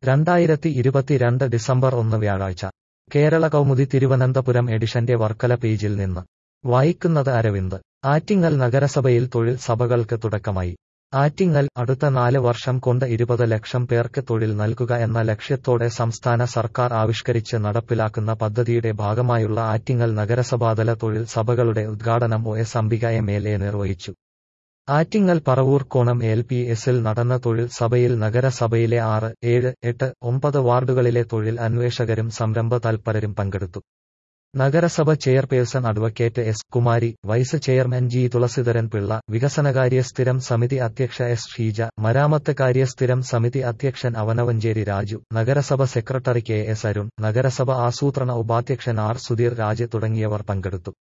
രണ്ടായിരത്തി ഇരുപത്തിരണ്ട് ഡിസംബർ ഒന്ന് വ്യാഴാഴ്ച കേരള കൗമുദി തിരുവനന്തപുരം എഡിഷന്റെ വർക്കല പേജിൽ നിന്ന് വായിക്കുന്നത് അരവിന്ദ് ആറ്റിങ്ങൽ നഗരസഭയിൽ തൊഴിൽ സഭകൾക്ക് തുടക്കമായി ആറ്റിങ്ങൽ അടുത്ത നാല് വർഷം കൊണ്ട് ഇരുപത് ലക്ഷം പേർക്ക് തൊഴിൽ നൽകുക എന്ന ലക്ഷ്യത്തോടെ സംസ്ഥാന സർക്കാർ ആവിഷ്കരിച്ച് നടപ്പിലാക്കുന്ന പദ്ധതിയുടെ ഭാഗമായുള്ള ആറ്റിങ്ങൽ നഗരസഭാതല തൊഴിൽ സഭകളുടെ ഉദ്ഘാടനം O S Ambika M L A നിർവഹിച്ചു ആറ്റിങ്ങൽ പറവൂർ കോണം എൽ പി എസിൽ നടന്ന തൊഴിൽ സഭയിൽ നഗരസഭയിലെ ആറ് ഏഴ് എട്ട് ഒമ്പത് വാർഡുകളിലെ തൊഴിൽ അന്വേഷകരും സംരംഭ തൽപരരും പങ്കെടുത്തു നഗരസഭ chairperson advocate S Kumari vice chairman G Thulaseedharan Pillai വികസനകാര്യ സ്ഥിരം സമിതി അധ്യക്ഷ എസ് ഷീജ മരാമത്ത് കാര്യ സ്ഥിരം സമിതി അധ്യക്ഷൻ അവനവഞ്ചേരി രാജു നഗരസഭ സെക്രട്ടറി കെ എസ് അരുൺ നഗരസഭ ആസൂത്രണ ഉപാധ്യക്ഷൻ ആർ സുധീർ രാജ് തുടങ്ങിയവർ പങ്കെടുത്തു